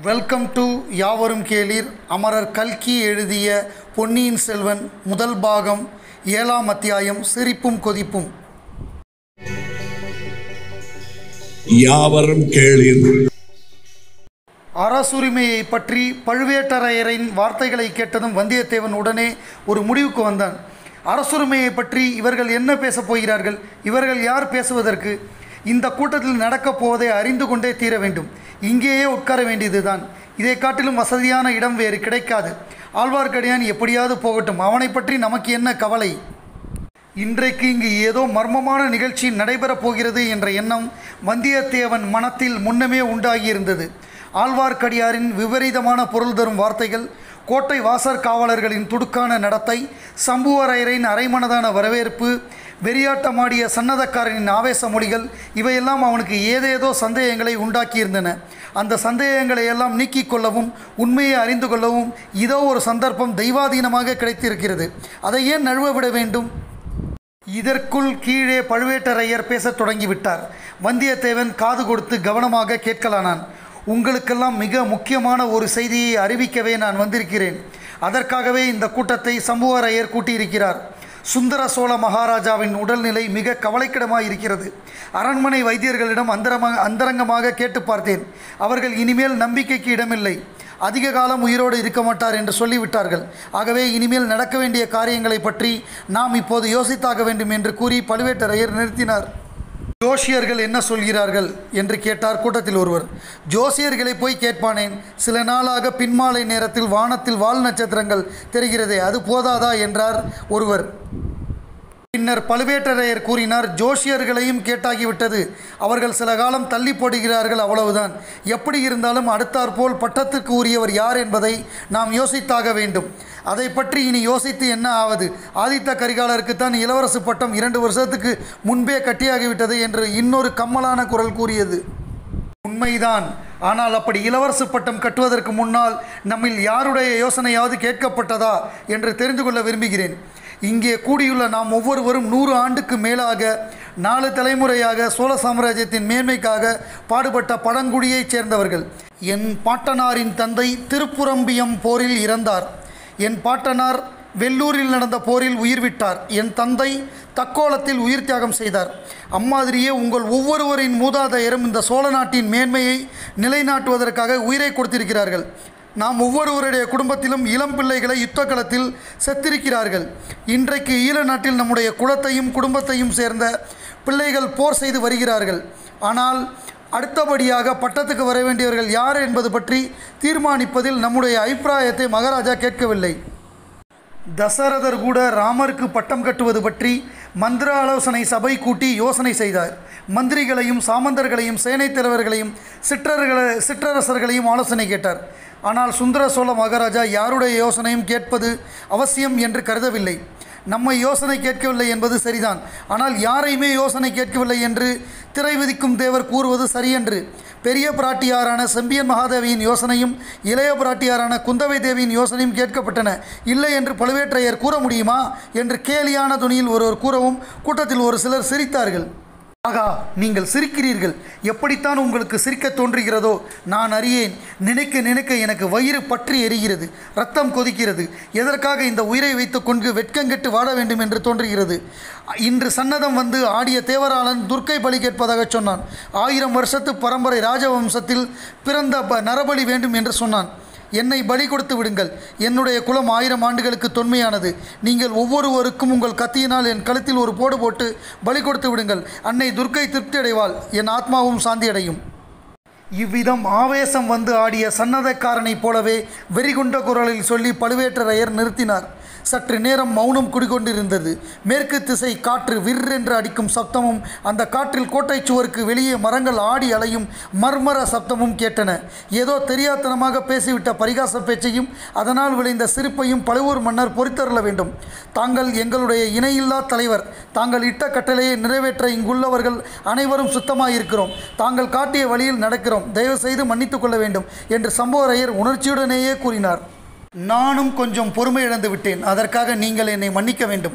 welcome to யாவரும் கேளீர் அமரர் கல்கி எழுதிய பொன்னியின் செல்வன் முதல் பாகம் ஏழாம் அத்தியாயம் சிரிப்பும் கொதிப்பும் யாவரும் கேளீர் அரசுரிமையை பற்றி பழுவேட்டரையரின் வார்த்தைகளை கேட்டதும் வந்தியத்தேவன் உடனே ஒரு முடிவுக்கு வந்தான் அரசுரிமையை பற்றி இவர்கள் என்ன பேசப் போகிறார்கள் இவர்கள் யார் பேசுவதற்கு இந்த கூட்டத்தில் நடக்கப் போவதை அறிந்து கொண்டே தீர வேண்டும் இங்கேயே உட்கார வேண்டியதுதான் இதை காட்டிலும் வசதியான இடம் வேறு கிடைக்காது ஆழ்வார்க்கடியான் எப்படியாவது போகட்டும் அவனை பற்றி நமக்கு என்ன கவலை இன்றைக்கு இங்கு ஏதோ மர்மமான நிகழ்ச்சி நடைபெறப் போகிறது என்ற எண்ணம் வந்தியத்தேவன் மனத்தில் முன்னமே உண்டாகியிருந்தது ஆழ்வார்க்கடியாரின் விபரீதமான பொருள் தரும் வார்த்தைகள் கோட்டை வாசற் காவலர்களின் துடுக்கான நடத்தை சம்புவரையரின் அரைமனதான வரவேற்பு வெறியாட்டமாடிய சன்னதக்காரனின் ஆவேச மொழிகள் இவையெல்லாம் அவனுக்கு ஏதேதோ சந்தேகங்களை உண்டாக்கியிருந்தன அந்த சந்தேகங்களை எல்லாம் நீக்கிக் கொள்ளவும் உண்மையை அறிந்து கொள்ளவும் இதோ ஒரு சந்தர்ப்பம் தெய்வாதீனமாக கிடைத்திருக்கிறது அதை ஏன் நழுவ விட வேண்டும் இதற்குள் கீழே பழுவேட்டரையர் பேசத் தொடங்கிவிட்டார் வந்தியத்தேவன் காது கொடுத்து கவனமாக கேட்கலானான் உங்களுக்கெல்லாம் மிக முக்கியமான ஒரு செய்தியை அறிவிக்கவே நான் வந்திருக்கிறேன் அதற்காகவே இந்த கூட்டத்தை சம்புவரையர் கூட்டியிருக்கிறார் சுந்தர சோழ மகாராஜாவின் உடல்நிலை மிக கவலைக்கிடமாக இருக்கிறது அரண்மனை வைத்தியர்களிடம் அந்தரமாக அந்தரங்கமாக கேட்டு பார்த்தேன் அவர்கள் இனிமேல் நம்பிக்கைக்கு இடமில்லை அதிக காலம் உயிரோடு இருக்க மாட்டார் என்று சொல்லிவிட்டார்கள் ஆகவே இனிமேல் நடக்க வேண்டிய காரியங்களை பற்றி நாம் இப்போது யோசித்தாக வேண்டும் என்று கூறி பழுவேட்டரையர் நிறுத்தினார் ஜோசியர்கள் என்ன சொல்கிறார்கள் என்று கேட்டார் கூட்டத்தில் ஒருவர் ஜோசியர்களை போய் கேட்பானேன் சில நாளாக பின்மாலை நேரத்தில் வானத்தில் வால் நட்சத்திரங்கள் தெரிகிறதே அது போதாதா என்றார் ஒருவர் பின்னர் பழுவேட்டரையர் கூறினார் ஜோசியர்களையும் கேட்டாகிவிட்டது அவர்கள் சில காலம் தள்ளி போடுகிறார்கள் அவ்வளவுதான் எப்படி இருந்தாலும் அடுத்தாற்போல் பட்டத்துக்கு உரியவர் யார் என்பதை நாம் யோசித்தாக வேண்டும் அதை பற்றி இனி யோசித்து என்ன ஆவது ஆதித்த கரிகாலருக்குத்தான் இளவரசு பட்டம் இரண்டு வருஷத்துக்கு முன்பே கட்டியாகிவிட்டது என்று இன்னொரு கம்மலான குரல் கூறியது உண்மைதான் ஆனால் அப்படி இளவரசு பட்டம் கட்டுவதற்கு முன்னால் நம்மில் யாருடைய யோசனையாவது கேட்கப்பட்டதா என்று தெரிந்து கொள்ள விரும்புகிறேன் இங்கே கூடியுள்ள நாம் ஒவ்வொருவரும் நூறு ஆண்டுக்கு மேலாக நாலு தலைமுறையாக சோழ சாம்ராஜ்யத்தின் மேன்மைக்காக பாடுபட்ட பழங்குடியைச் சேர்ந்தவர்கள் என் பாட்டனாரின் தந்தை திருப்புரம்பியம் போரில் இறந்தார் என் பாட்டனார் வெள்ளூரில் நடந்த போரில் உயிர் விட்டார் என் தந்தை தக்கோலத்தில் உயிர் தியாகம் செய்தார் அம்மாதிரியே உங்கள் ஒவ்வொருவரின் மூதாதையரும் இந்த சோழ நாட்டின் மேன்மையை நிலைநாட்டுவதற்காக உயிரை கொடுத்திருக்கிறார்கள் நாம் ஒவ்வொருவருடைய குடும்பத்திலும் இளம் பிள்ளைகளை யுத்தக்களத்தில் செத்திருக்கிறார்கள் இன்றைக்கு ஈழ நாட்டில் நம்முடைய குலத்தையும் குடும்பத்தையும் சேர்ந்த பிள்ளைகள் போர் செய்து வருகிறார்கள் ஆனால் அடுத்தபடியாக பட்டத்துக்கு வர வேண்டியவர்கள் யார் என்பது பற்றி தீர்மானிப்பதில் நம்முடைய அபிப்பிராயத்தை மகாராஜா கேட்கவில்லை தசரதர் கூட ராமருக்கு பட்டம் கட்டுவது பற்றி மந்திர ஆலோசனை சபை கூட்டி யோசனை செய்தார் மந்திரிகளையும் சாமந்தர்களையும் சேனைத் தலைவர்களையும் சிற்றர்களை சிற்றரசர்களையும் ஆலோசனை கேட்டார் ஆனால் சுந்தர சோழ மகாராஜா யாருடைய யோசனையும் கேட்பது அவசியம் என்று கருதவில்லை நம்மை யோசனை கேட்கவில்லை என்பது சரிதான் ஆனால் யாரையுமே யோசனை கேட்கவில்லை என்று திரை விதிக்கும் தேவர் கூறுவது சரியென்று பெரிய பிராட்டியாரான செம்பியன் மகாதேவியின் யோசனையும் இளைய பிராட்டியாரான குந்தவை தேவியின் யோசனையும் கேட்கப்பட்டன இல்லை என்று பழுவேற்றையர் கூற முடியுமா என்று கேலியான துணியில் ஒருவர் கூறவும் கூட்டத்தில் ஒரு சிலர் சிரித்தார்கள் ஆகா நீங்கள் சிரிக்கிறீர்கள் எப்படித்தான் உங்களுக்கு சிரிக்க தோன்றுகிறதோ நான் அறியேன் நினைக்க நினைக்க எனக்கு வயிறு பற்றி எரிகிறது ரத்தம் கொதிக்கிறது எதற்காக இந்த உயிரை வைத்துக்கொண்டு வெட்கங்கெட்டு வாழ வேண்டும் என்று தோன்றுகிறது இன்று சன்னதம் வந்து ஆடிய தேவராளன் துர்க்கை பலி கேட்பதாக சொன்னான் ஆயிரம் வருஷத்து பரம்பரை ராஜவம்சத்தில் பிறந்த ப- நரபலி வேண்டும் என்று சொன்னான் என்னை பலி கொடுத்து விடுங்கள் என்னுடைய குலம் ஆயிரம் ஆண்டுகளுக்கு தொன்மையானது நீங்கள் ஒவ்வொருவருக்கும் உங்கள் கத்தியினால் என் கழுத்தில் ஒரு போடு போட்டு பலி கொடுத்து விடுங்கள் அன்னை துர்க்கை திருப்தி அடைவாள் என் ஆத்மாவும் சாந்தி அடையும் இவ்விதம் ஆவேசம் வந்து ஆடிய சன்னதக்காரனைப் போலவே வெறிகுண்ட குரலில் சொல்லி பழுவேட்டரையர் நிறுத்தினார் சற்று நேரம் மௌனம் குடிகொண்டிருந்தது மேற்கு திசை காற்று விற்றென்று அடிக்கும் சப்தமும் அந்த காற்றில் கோட்டை சுவருக்கு வெளியே மரங்கள் ஆடி அலையும் மர்மர சப்தமும் கேட்டன ஏதோ தெரியாத்தனமாக பேசிவிட்ட பரிகாச பேச்சையும் அதனால் விளைந்த சிரிப்பையும் பழுவூர் மன்னர் பொறுத்தருள வேண்டும் தாங்கள் எங்களுடைய இணையில்லா தலைவர் தாங்கள் இட்ட கட்டளையை நிறைவேற்ற இங்குள்ளவர்கள் அனைவரும் சுத்தமாயிருக்கிறோம் தாங்கள் காட்டிய வழியில் நடக்கிறோம் தயவு செய்து மன்னித்துக் கொள்ள வேண்டும் என்று சம்புவரையர் உணர்ச்சியுடனேயே கூறினார் நானும் கொஞ்சம் பொறுமை இழந்து விட்டேன் அதற்காக நீங்கள் என்னை மன்னிக்க வேண்டும்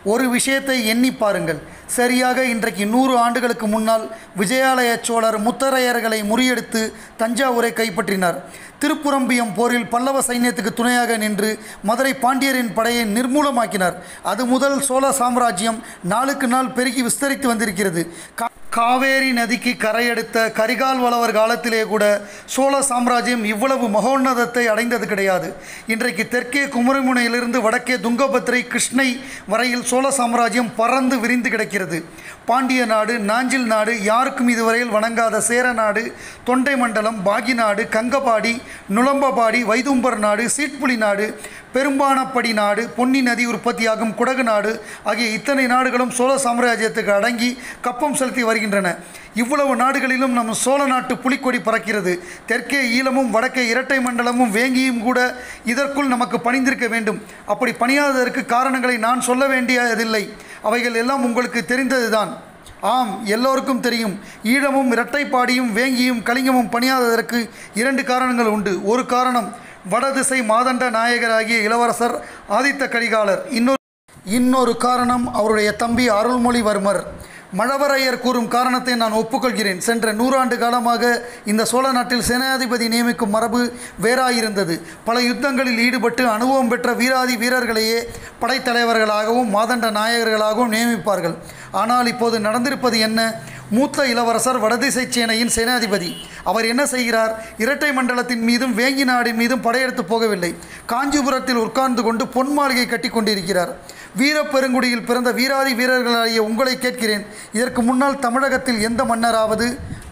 ஒரு விஷயத்தை எண்ணி பாருங்கள் சரியாக இன்றைக்கு நூறு ஆண்டுகளுக்கு முன்னால் விஜயாலய சோழர் முத்தரையர்களை முறியடித்து தஞ்சாவூரை கைப்பற்றினார் திருப்புரம்பியம் போரில் பல்லவ சைன்யத்துக்கு துணையாக நின்று மதுரை பாண்டியரின் படையை நிர்மூலமாக்கினார் அது முதல் சோழ சாம்ராஜ்யம் நாளுக்கு நாள் பெருகி விஸ்தரித்து வந்திருக்கிறது கா- காவேரி நதிக்கு கரையெடுத்த கரிகால் வளவர் காலத்திலே கூட சோழ சாம்ராஜ்யம் இவ்வளவு மகோன்னதத்தை அடைந்தது கிடையாது இன்றைக்கு தெற்கே குமரிமுனையிலிருந்து வடக்கே துங்கபத்திரை கிருஷ்ணை வரையில் சோழ சாம்ராஜ்யம் பறந்து விரிந்து கிடக்கிறது பாண்டிய நாடு நாஞ்சில் நாடு யாருக்கும் இதுவரையில் வணங்காத சேர நாடு தொண்டை மண்டலம் பாகி நாடு கங்கபாடி நுளம்பபாடி வைதும்பர் நாடு சீட்புலி நாடு பெரும்பானப்படி நாடு பொன்னி நதி உற்பத்தியாகும் குடகு நாடு ஆகிய இத்தனை நாடுகளும் சோழ சாம்ராஜ்யத்துக்கு அடங்கி கப்பம் செலுத்தி வருகின்றன இவ்வளவு நாடுகளிலும் நம் சோழ நாட்டு புலிக்கொடி பறக்கிறது தெற்கே ஈழமும் வடக்கே இரட்டை மண்டலமும் வேங்கியும் கூட இதற்குள் நமக்கு பணிந்திருக்க வேண்டும் அப்படி பணியாததற்கு காரணங்களை நான் சொல்ல வேண்டியதில்லை அவைகள் எல்லாம் உங்களுக்கு தெரிந்ததுதான் ஆம் எல்லோருக்கும் தெரியும் ஈழமும் இரட்டைப்பாடியும் வேங்கியும் கலிங்கமும் பணியாததற்கு இரண்டு காரணங்கள் உண்டு ஒரு காரணம் வடதிசை மாதண்ட நாயகராகிய இளவரசர் ஆதித்த கரிகாலர் இன்னொரு இன்னொரு காரணம் அவருடைய தம்பி அருள்மொழிவர்மர் மழவரையர் கூறும் காரணத்தை நான் ஒப்புக்கொள்கிறேன் சென்ற நூறாண்டு காலமாக இந்த சோழ நாட்டில் சேனாதிபதி நியமிக்கும் மரபு வேறாயிருந்தது பல யுத்தங்களில் ஈடுபட்டு அனுபவம் பெற்ற வீராதி வீரர்களையே படைத்தலைவர்களாகவும் மாதண்ட நாயகர்களாகவும் நியமிப்பார்கள் ஆனால் இப்போது நடந்திருப்பது என்ன மூத்த இளவரசர் வடதிசை சேனையின் சேனாதிபதி அவர் என்ன செய்கிறார் இரட்டை மண்டலத்தின் மீதும் வேங்கி நாடின் மீதும் படையெடுத்து போகவில்லை காஞ்சிபுரத்தில் உட்கார்ந்து கொண்டு பொன் மாளிகை கட்டி கொண்டிருக்கிறார் வீரப்பெருங்குடியில் பிறந்த வீராதி வீரர்களாகிய உங்களை கேட்கிறேன் இதற்கு முன்னால் தமிழகத்தில் எந்த மன்னராவது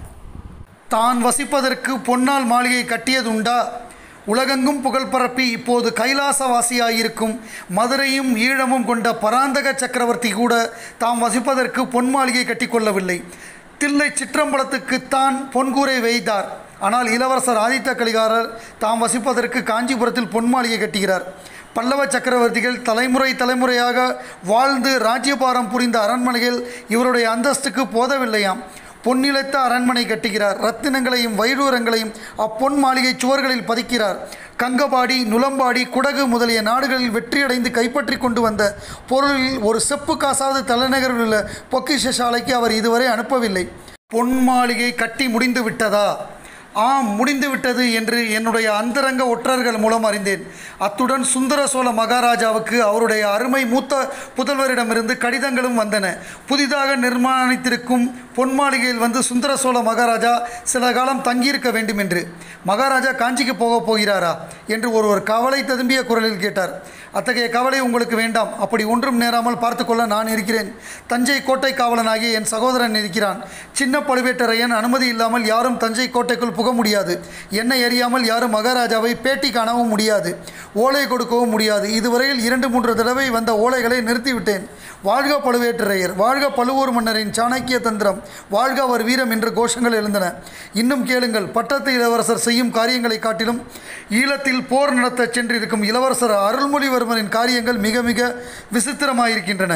தான் வசிப்பதற்கு பொன்னால் மாளிகை கட்டியதுண்டா உலகெங்கும் புகழ் பரப்பி இப்போது கைலாசவாசியாயிருக்கும் மதுரையும் ஈழமும் கொண்ட பராந்தக சக்கரவர்த்தி கூட தாம் வசிப்பதற்கு பொன் மாளிகை கட்டிக்கொள்ளவில்லை தில்லை சிற்றம்பலத்துக்குத்தான் பொன்கூரை வைத்தார் ஆனால் இளவரசர் ஆதித்த கலிகாரர் தாம் வசிப்பதற்கு காஞ்சிபுரத்தில் பொன் மாளிகை கட்டுகிறார் பல்லவ சக்கரவர்த்திகள் தலைமுறை தலைமுறையாக வாழ்ந்து ராஜ்யபாரம் புரிந்த அரண்மனைகள் இவருடைய அந்தஸ்துக்கு போதவில்லையாம் பொன்னிலைத்த அரண்மனை கட்டுகிறார் ரத்தினங்களையும் வைடூரங்களையும் அப்பொன் மாளிகை சுவர்களில் பதிக்கிறார் கங்கபாடி நுளம்பாடி குடகு முதலிய நாடுகளில் வெற்றியடைந்து கைப்பற்றி கொண்டு வந்த பொருளில் ஒரு செப்பு காசாவது தலைநகரில் உள்ள பொக்கிஷ சாலைக்கு அவர் இதுவரை அனுப்பவில்லை பொன் மாளிகை கட்டி முடிந்து விட்டதா ஆம் முடிந்துவிட்டது என்று என்னுடைய அந்தரங்க ஒற்றர்கள் மூலம் அறிந்தேன் அத்துடன் சுந்தர சோழ மகாராஜாவுக்கு அவருடைய அருமை மூத்த புதல்வரிடமிருந்து கடிதங்களும் வந்தன புதிதாக நிர்மாணித்திருக்கும் பொன் மாளிகையில் வந்து சுந்தர சோழ மகாராஜா சில காலம் தங்கியிருக்க வேண்டும் என்று மகாராஜா காஞ்சிக்கு போகப் போகிறாரா என்று ஒருவர் கவலை ததும்பிய குரலில் கேட்டார் அத்தகைய கவலை உங்களுக்கு வேண்டாம் அப்படி ஒன்றும் நேராமல் பார்த்துக்கொள்ள நான் இருக்கிறேன் தஞ்சை கோட்டை காவலனாகிய என் சகோதரன் இருக்கிறான் சின்ன பழுவேட்டரையன் அனுமதி இல்லாமல் யாரும் தஞ்சை கோட்டைக்குள் புக முடியாது என்னை அறியாமல் யாரும் மகாராஜாவை பேட்டி காணவும் முடியாது ஓலை கொடுக்கவும் முடியாது இதுவரையில் இரண்டு மூன்று தடவை வந்த ஓலைகளை நிறுத்திவிட்டேன் வாழ்க பழுவேட்டரையர் வாழ்க பழுவூர் மன்னரின் சாணக்கிய தந்திரம் வாழ்க அவர் வீரம் என்று கோஷங்கள் எழுந்தன இன்னும் கேளுங்கள் பட்டத்து இளவரசர் செய்யும் காரியங்களை காட்டிலும் ஈழத்தில் போர் நடத்தச் சென்றிருக்கும் இளவரசர் அருள்மொழிவர்மரின் காரியங்கள் மிக மிக விசித்திரமாயிருக்கின்றன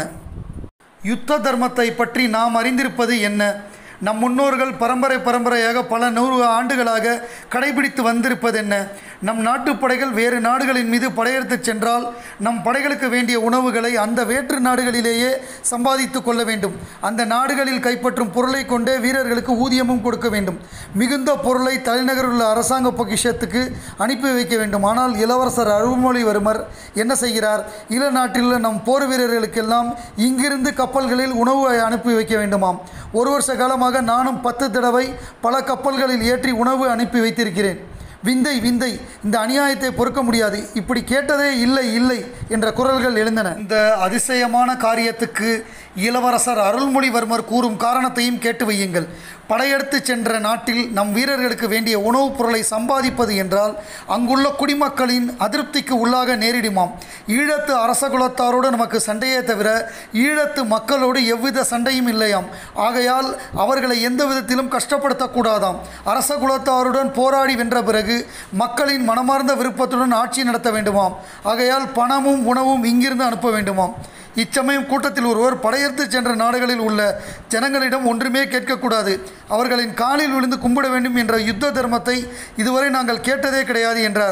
யுத்த தர்மத்தை பற்றி நாம் அறிந்திருப்பது என்ன நம் முன்னோர்கள் பரம்பரை பரம்பரையாக பல நூறு ஆண்டுகளாக கடைபிடித்து வந்திருப்பது என்ன நம் நாட்டுப் படைகள் வேறு நாடுகளின் மீது படையெடுத்துச் சென்றால் நம் படைகளுக்கு வேண்டிய உணவுகளை அந்த வேற்று நாடுகளிலேயே சம்பாதித்து கொள்ள வேண்டும் அந்த நாடுகளில் கைப்பற்றும் பொருளை கொண்டே வீரர்களுக்கு ஊதியமும் கொடுக்க வேண்டும் மிகுந்த பொருளை தலைநகரில் உள்ள அரசாங்க பொக்கிஷத்துக்கு அனுப்பி வைக்க வேண்டும் ஆனால் இளவரசர் அருள்மொழிவர்மர் என்ன செய்கிறார் ஈழ நாட்டில் உள்ள நம் போர் வீரர்களுக்கெல்லாம் இங்கிருந்து கப்பல்களில் உணவு அனுப்பி வைக்க வேண்டுமாம் ஒரு வருஷ காலமாக நானும் பத்து தடவை பல கப்பல்களில் ஏற்றி உணவு அனுப்பி வைத்திருக்கிறேன் விந்தை விந்தை இந்த அநியாயத்தை பொறுக்க முடியாது இப்படி கேட்டதே இல்லை இல்லை என்ற குரல்கள் எழுந்தன இந்த அதிசயமான காரியத்துக்கு இளவரசர் அருள்மொழிவர்மர் கூறும் காரணத்தையும் கேட்டு வையுங்கள் படையெடுத்து சென்ற நாட்டில் நம் வீரர்களுக்கு வேண்டிய உணவுப் பொருளை சம்பாதிப்பது என்றால் அங்குள்ள குடிமக்களின் அதிருப்திக்கு உள்ளாக நேரிடுமாம் ஈழத்து அரச குலத்தாரோடு நமக்கு சண்டையே தவிர ஈழத்து மக்களோடு எவ்வித சண்டையும் இல்லையாம் ஆகையால் அவர்களை எந்த விதத்திலும் கஷ்டப்படுத்தக்கூடாதாம் அரச குலத்தாருடன் போராடி வென்ற பிறகு மக்களின் மனமார்ந்த விருப்பத்துடன் ஆட்சி நடத்த வேண்டுமாம் ஆகையால் பணமும் உணவும் இங்கிருந்து அனுப்ப வேண்டுமாம் இச்சமயம் கூட்டத்தில் ஒருவர் படையெடுத்து சென்ற நாடுகளில் உள்ள ஜனங்களிடம் ஒன்றுமே கேட்கக்கூடாது அவர்களின் காலில் விழுந்து கும்பிட வேண்டும் என்ற யுத்த தர்மத்தை இதுவரை நாங்கள் கேட்டதே கிடையாது என்றார்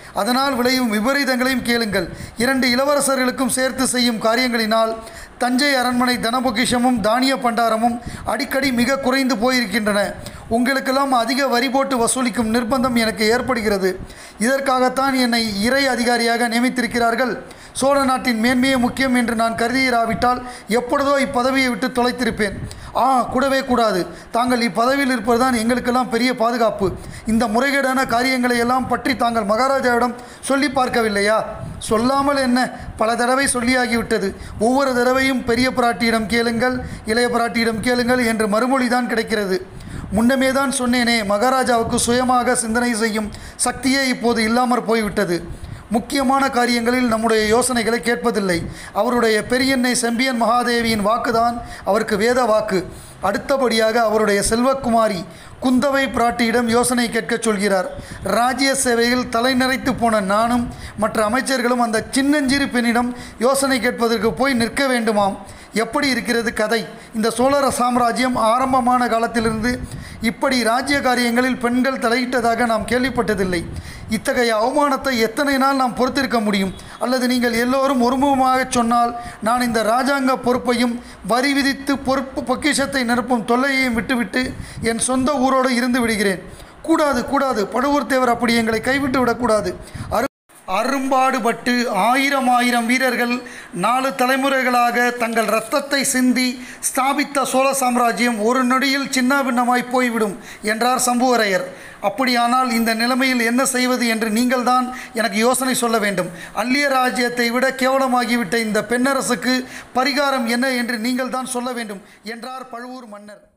அதனால் விளையும் விபரீதங்களையும் கேளுங்கள் இரண்டு இளவரசர்களுக்கும் சேர்த்து செய்யும் காரியங்களினால் தஞ்சை அரண்மனை தனபொக்கிஷமும் தானிய பண்டாரமும் அடிக்கடி மிக குறைந்து போயிருக்கின்றன உங்களுக்கெல்லாம் அதிக வரி போட்டு வசூலிக்கும் நிர்பந்தம் எனக்கு ஏற்படுகிறது இதற்காகத்தான் என்னை இறை அதிகாரியாக நியமித்திருக்கிறார்கள் சோழ நாட்டின் மேன்மையே முக்கியம் என்று நான் கருதியிராவிட்டால் எப்பொழுதோ இப்பதவியை விட்டு தொலைத்திருப்பேன் ஆ கூடவே கூடாது தாங்கள் இப்பதவியில் இருப்பதுதான் எங்களுக்கெல்லாம் பெரிய பாதுகாப்பு இந்த முறைகேடான காரியங்களை எல்லாம் பற்றி தாங்கள் மகாராஜாவிடம் சொல்லி பார்க்கவில்லையா சொல்லாமல் என்ன பல தடவை சொல்லியாகிவிட்டது ஒவ்வொரு தடவையும் பெரிய பிராட்டியிடம் கேளுங்கள் இளைய பிராட்டியிடம் கேளுங்கள் என்று மறுமொழிதான் கிடைக்கிறது முன்னமே தான் சொன்னேனே மகாராஜாவுக்கு சுயமாக சிந்தனை செய்யும் சக்தியே இப்போது இல்லாமற் போய்விட்டது முக்கியமான காரியங்களில் நம்முடைய யோசனைகளை கேட்பதில்லை அவருடைய பெரியன்னை செம்பியன் மகாதேவியின் வாக்குதான் அவருக்கு வேத வாக்கு அடுத்தபடியாக அவருடைய செல்வக்குமாரி குந்தவை பிராட்டியிடம் யோசனை கேட்கச் சொல்கிறார் ராஜ்ய சேவையில் தலைநிறைத்து போன நானும் மற்ற அமைச்சர்களும் அந்த சின்னஞ்சிறு பெண்ணிடம் யோசனை கேட்பதற்கு போய் நிற்க வேண்டுமாம் எப்படி இருக்கிறது கதை இந்த சோழர சாம்ராஜ்யம் ஆரம்பமான காலத்திலிருந்து இப்படி ராஜ்ய காரியங்களில் பெண்கள் தலையிட்டதாக நாம் கேள்விப்பட்டதில்லை இத்தகைய அவமானத்தை எத்தனை நாள் நாம் பொறுத்திருக்க முடியும் அல்லது நீங்கள் எல்லோரும் ஒருமுகமாக சொன்னால் நான் இந்த ராஜாங்க பொறுப்பையும் வரி விதித்து பொறுப்பு பொக்கிஷத்தை நிரப்பும் தொல்லையையும் விட்டுவிட்டு என் சொந்த ஊரோடு இருந்து விடுகிறேன் கூடாது கூடாது பழுவூர் தேவர் அப்படி எங்களை கைவிட்டு விடக்கூடாது அரு அரும்பாடுபட்டு ஆயிரம் ஆயிரம் வீரர்கள் நாலு தலைமுறைகளாக தங்கள் இரத்தத்தை சிந்தி ஸ்தாபித்த சோழ சாம்ராஜ்யம் ஒரு நொடியில் சின்ன பின்னமாய் போய்விடும் என்றார் சம்புவரையர் அப்படியானால் இந்த நிலைமையில் என்ன செய்வது என்று நீங்கள்தான் எனக்கு யோசனை சொல்ல வேண்டும் அல்லிய ராஜ்யத்தை விட கேவலமாகிவிட்ட இந்த பெண்ணரசுக்கு பரிகாரம் என்ன என்று நீங்கள்தான் சொல்ல வேண்டும் என்றார் பழுவூர் மன்னர்